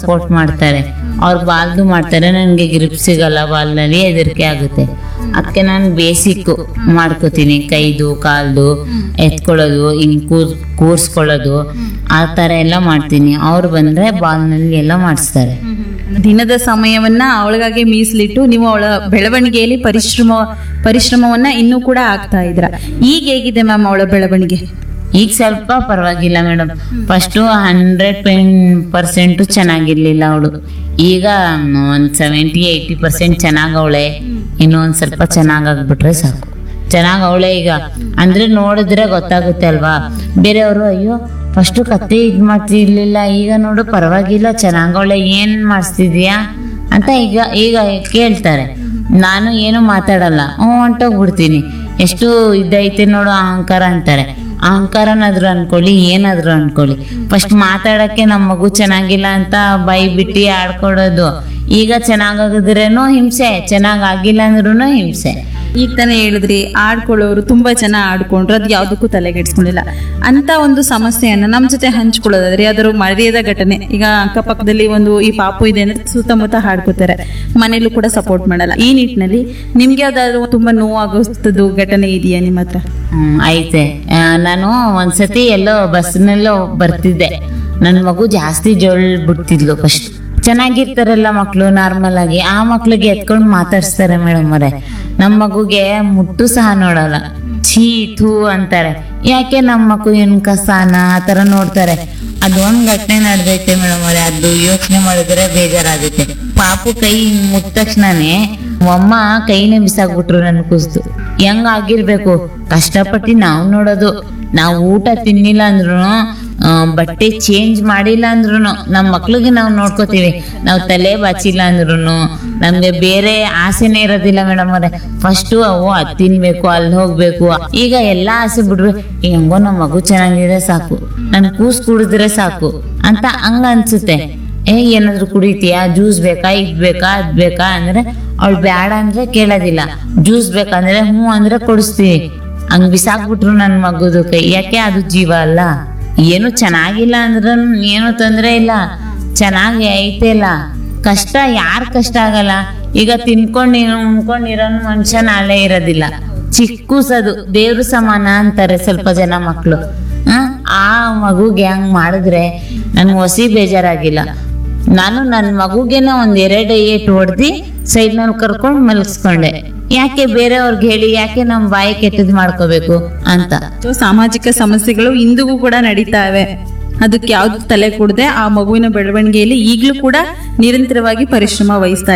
support ಮಾಡ್ತಾರೆ ಅವ್ರು ಬಾಲ್ದು ಮಾಡ್ತಾರೆ ನನಗೆ ಗ್ರಿಪ್ ಸಿಗಲ್ಲ ಬಾಲ್ನಲ್ಲಿ ಹೆದರಿಕೆ ಆಗುತ್ತೆ ಅದಕ್ಕೆ ನಾನು ಬೇಸಿಕ್ ಮಾಡ್ಕೋತೀನಿ ಕೈದು ಕಾಲ್ದು ಎತ್ಕೊಳ್ಳೋದು ಹಿಂಗೆ ಕೂರ್ ಕೂರ್ಸ್ಕೊಳ್ಳೋದು ಆ ಥರ ಎಲ್ಲ ಮಾಡ್ತೀನಿ ಅವ್ರು ಬಂದರೆ ಬಾಲ್ನಲ್ಲಿ ಎಲ್ಲ ಮಾಡಿಸ್ತಾರೆ ದಿನದ ಸಮಯವನ್ನ ಅವಳಿಗಾಗಿ ಮೀಸಲಿಟ್ಟು ನೀವು ಅವಳ ಬೆಳವಣಿಗೆಯಲ್ಲಿ ಪರಿಶ್ರಮ ಪರಿಶ್ರಮವನ್ನ ಇನ್ನೂ ಕೂಡ ಆಗ್ತಾ ಇದ್ರ ಈಗ ಹೇಗಿದೆ ಮ್ಯಾಮ್ ಅವಳ ಬೆಳವಣಿಗೆ ಈಗ ಸ್ವಲ್ಪ ಪರವಾಗಿಲ್ಲ madam first hundred pen percent ಚೆನ್ನಾಗಿರ್ಲಿಲ್ಲ ಅವಳು ಈಗ ಒಂದು ಸೆವೆಂಟಿ ಏಯ್ಟಿ ಪರ್ಸೆಂಟ್ ಚೆನ್ನಾಗವಳೆ ಇನ್ನೂ ಒಂದು ಸ್ವಲ್ಪ ಚೆನ್ನಾಗಾಗ್ಬಿಟ್ರೆ ಸಾಕು ಚೆನ್ನಾಗ್ ಅವಳೆ ಈಗ ಅಂದ್ರೆ ನೋಡಿದ್ರೆ ಗೊತ್ತಾಗುತ್ತೆ ಅಲ್ವಾ ಬೇರೆಯವರು ಅಯ್ಯೋ ಫಸ್ಟು ಕತ್ತೆ ಇದ್ ಮಾಡ್ತಿರ್ಲಿಲ್ಲ ಈಗ ನೋಡು ಪರವಾಗಿಲ್ಲ ಚೆನ್ನಾಗವಳೆ ಏನ್ ಮಾಡಿಸ್ತಿದ್ಯಾ ಅಂತ ಈಗ ಈಗ ಕೇಳ್ತಾರೆ ನಾನು ಏನು ಮಾತಾಡಲ್ಲ ಹ್ಞೂ ಹೊಂಟೋಗ್ಬಿಡ್ತೀನಿ ಎಷ್ಟು ಇದೈತೆ ನೋಡು ಅಹಂಕಾರ ಅಂತಾರೆ ಅಹಂಕಾರನಾದ್ರು ಅನ್ಕೊಳ್ಳಿ ಏನಾದ್ರು ಅನ್ಕೊಳ್ಳಿ ಫಸ್ಟ್ ಮಾತಾಡಕ್ಕೆ ನಮ್ಮ ಮಗು ಚೆನ್ನಾಗಿಲ್ಲ ಅಂತ ಬೈ ಬಿಟ್ಟು ಆಡ್ಕೊಡೋದು ಈಗ ಚೆನ್ನಾಗಾಗಿದ್ರೇನು ಹಿಂಸೆ ಚೆನ್ನಾಗಾಗಿಲ್ಲ ಅಂದ್ರೂ ಹಿಂಸೆ ಈಗ ತಾನೇ ಹೇಳಿದ್ರಿ ಆಡ್ಕೊಳ್ಳೋರು ತುಂಬಾ ಜನ ಆಡ್ಕೊಂಡ್ರು ಅದು ಯಾವುದಕ್ಕೂ ತಲೆಗೆಡ್ಸ್ಕೊಂಡಿಲ್ಲ ಅಂತ ಒಂದು ಸಮಸ್ಯೆಯನ್ನ ನಮ್ಮ ಜೊತೆ ಹಂಚ್ಕೊಳ್ಳೋದಾದ್ರೆ ಯಾವ್ದಾದ್ರು ಮರ್ಯಾದ ಘಟನೆ ಈಗ ಅಕ್ಕಪಕ್ಕದಲ್ಲಿ ಒಂದು ಈ ಪಾಪು ಇದೆ ಅಂದ್ರೆ ಸುತ್ತಮುತ್ತ ಹಾಡ್ಕೋತಾರೆ ಮನೇಲೂ ಕೂಡ ಸಪೋರ್ಟ್ ಮಾಡಲ್ಲ ಈ ನಿಟ್ಟಿನಲ್ಲಿ ನಿಮ್ಗೆ ಯಾವ್ದಾದ್ರು ತುಂಬಾ ನೋವಾಗೋಸ್ತದ್ದು ಘಟನೆ ಇದೆಯಾ ನಿಮ್ಮ ಹತ್ರ ಹ್ಮ್ ಐತೆ ಆ, ನಾನು ಒಂದ್ಸತಿ ಎಲ್ಲೋ ಬಸ್ನಲ್ಲೋ ಬರ್ತಿದ್ದೆ ನನ್ನ ಮಗು ಜಾಸ್ತಿ ಜೋಳ್ ಬಿಡ್ತಿದ್ಲು ಫಸ್ಟ್ ಚೆನ್ನಾಗಿರ್ತಾರಲ್ಲ ಮಕ್ಳು ನಾರ್ಮಲ್ ಆಗಿ ಆ ಮಕ್ಳಿಗೆ ಎತ್ಕೊಂಡು ಮಾತಾಡ್ಸ್ತಾರೆ ಮೇಡಮ್ ಅವರೇ ನಮ್ಮ ಮಗುಗೆ ಮುಟ್ಟು ಸಹ ನೋಡಲ್ಲ ಛೀ ಥೂ ಅಂತಾರೆ ಯಾಕೆ ನಮ್ಮ ಮಗು ಏನ್ ಕಸಾನ ಆ ಥರ ನೋಡ್ತಾರೆ ಅದೊಂದ್ ಘಟನೆ ನಡೆದೈತೆ ಮೇಡಮ್ ಅವರೇ ಅದು ಯೋಚನೆ ಮಾಡಿದ್ರೆ ಬೇಜಾರಾಗುತ್ತೆ ಪಾಪು ಕೈ ಮುಟ್ಟ ತಕ್ಷಣನೇ ಅಮ್ಮ ಕೈನೇ ಬಿಸಾಕ್ಬಿಟ್ರು ನನ್ ಕುಸ್ತು ಹೆಂಗ್ ಆಗಿರ್ಬೇಕು ಕಷ್ಟಪಟ್ಟು ನಾವು ನೋಡೋದು ನಾವು ಊಟ ತಿನ್ನಿಲ್ಲ ಅಂದ್ರು ಬಟ್ಟೆ ಚೇಂಜ್ ಮಾಡಿಲ್ಲ ಅಂದ್ರು ನಮ್ಮ ಮಕ್ಳಿಗೆ ನಾವು ನೋಡ್ಕೋತೀವಿ ನಾವು ತಲೆ ಬಾಚಿಲ್ಲ ಅಂದ್ರು ನಮ್ಗೆ ಬೇರೆ ಆಸೆನೇ ಇರೋದಿಲ್ಲ ಮೇಡಮ್ ಅವ್ರೆ ಫಸ್ಟು ಅವು ಅದ್ ತಿನ್ಬೇಕು ಅಲ್ಲಿ ಹೋಗ್ಬೇಕು ಈಗ ಎಲ್ಲಾ ಆಸೆ ಬಿಡ್ಬೇಕು ಹೆಂಗೋ ನಮ್ಮ ಮಗು ಚೆನ್ನಾಗಿದೆ ಸಾಕು ನನ್ ಕೂಸ್ ಕುಡಿದ್ರೆ ಸಾಕು ಅಂತ ಹಂಗ ಅನ್ಸುತ್ತೆ ಏ ಏನಾದ್ರು ಕುಡಿತೀಯಾ ಜ್ಯೂಸ್ ಬೇಕಾ ಇದ್ ಬೇಕಾ ಅದ್ ಬೇಕಾ ಅಂದ್ರೆ ಅವಳು ಬೇಡ ಅಂದ್ರೆ ಕೇಳೋದಿಲ್ಲ ಜ್ಯೂಸ್ ಬೇಕಂದ್ರೆ ಹ್ಞೂ ಅಂದ್ರೆ ಕೊಡಿಸ್ತೀವಿ ಹಂಗ್ ಬಿಸಾಕ್ಬಿಟ್ರು ನನ್ ಮಗುದು ಕೈ ಯಾಕೆ ಅದು ಜೀವ ಅಲ್ಲ ಏನು ಚೆನ್ನಾಗಿಲ್ಲ ಅಂದ್ರ ಏನು ತೊಂದ್ರೆ ಇಲ್ಲ ಚೆನ್ನಾಗಿ ಐತೆ ಇಲ್ಲ ಕಷ್ಟ ಯಾರ್ ಕಷ್ಟ ಆಗಲ್ಲ ಈಗ ತಿನ್ಕೊಂಡು ಉಣ್ಕೊಂಡಿರೋ ಮನುಷ್ಯ ನಾಳೆ ಇರೋದಿಲ್ಲ ಚಿಕ್ಕೂಸದು ದೇವ್ರ ಸಮಾನ ಅಂತಾರೆ ಸ್ವಲ್ಪ ಜನ ಮಕ್ಳು ಆ, ಆ ಮಗುಗೆ ಹಂಗ್ ಮಾಡಿದ್ರೆ ನನ್ಗೆ ಹೊಸಿ ಬೇಜಾರಾಗಿಲ್ಲ ನಾನು ನನ್ನ ಮಗುಗೆನ ಒಂದ್ ಎರಡು ಏಟ್ ಹೊಡ್ದಿ ಸೈಡ್ ನಲ್ಲಿ ಕರ್ಕೊಂಡ್ ಮಲಗಿಸ್ಕೊಂಡೆ ಯಾಕೆ ಬೇರೆಯವ್ರಿಗೆ ಹೇಳಿ ಯಾಕೆ ನಮ್ ಬಾಯಿ ಕೆಟ್ಟದ್ ಮಾಡ್ಕೋಬೇಕು ಅಂತ ಸೊ ಸಾಮಾಜಿಕ ಸಮಸ್ಯೆಗಳು ಇಂದಿಗೂ ಕೂಡ ನಡೀತಾ ಇವೆ ಅದಕ್ಕೆ ಯಾವ್ದು ತಲೆ ಕೊಡದೆ ಆ ಮಗುವಿನ ಬೆಳವಣಿಗೆಯಲ್ಲಿ ಈಗಲೂ ಕೂಡ ನಿರಂತರವಾಗಿ ಪರಿಶ್ರಮ ವಹಿಸ್ತಾ